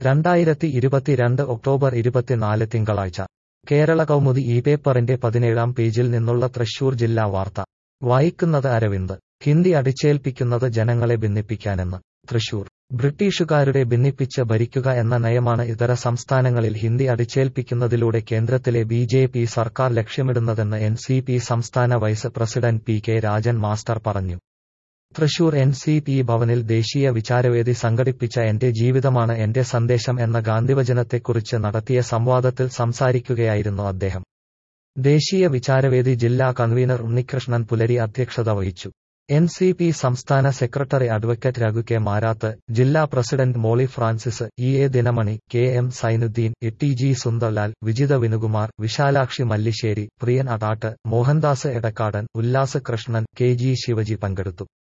രണ്ടായിരത്തി ഇരുപത്തിരണ്ട് ഒക്ടോബർ ഇരുപത്തിനാല് തിങ്കളാഴ്ച കേരള കൗമുദി ഈ പേപ്പറിന്റെ പതിനേഴാം പേജിൽ നിന്നുള്ള തൃശൂർ ജില്ലാ വാർത്ത വായിക്കുന്നത് അരവിന്ദ് ഹിന്ദി അടിച്ചേൽപ്പിക്കുന്നത് ജനങ്ങളെ ഭിന്നിപ്പിക്കാനെന്ന് തൃശൂർ ബ്രിട്ടീഷുകാരുടെ ഭിന്നിപ്പിച്ച് ഭരിക്കുക എന്ന നയമാണ് ഇതര സംസ്ഥാനങ്ങളിൽ ഹിന്ദി അടിച്ചേൽപ്പിക്കുന്നതിലൂടെ കേന്ദ്രത്തിലെ ബി ജെ പി സർക്കാർ ലക്ഷ്യമിടുന്നതെന്ന് എൻ സി പി സംസ്ഥാന vice president P K Rajan master പറഞ്ഞു തൃശൂർ എൻ സി പി ഭവനിൽ ദേശീയ വിചാരവേദി സംഘടിപ്പിച്ച എന്റെ ജീവിതമാണ് എന്റെ സന്ദേശം എന്ന ഗാന്ധിവചനത്തെക്കുറിച്ച് നടത്തിയ സംവാദത്തിൽ സംസാരിക്കുകയായിരുന്നു അദ്ദേഹം ദേശീയ വിചാരവേദി ജില്ലാ കൺവീനർ ഉണ്ണികൃഷ്ണൻ പുലരി അധ്യക്ഷത വഹിച്ചു എൻ സി പി സംസ്ഥാന secretary advocate Raghu K Marath ജില്ലാ president Molly Francis E A Dinamani K M Sainuddin T G Sundarlal Vijitha Vinukumar Vishalakshi Mallissery Priyan Adatt Mohandas Edakkadan Ullas Krishnan K G Sivaji പങ്കെടുത്തു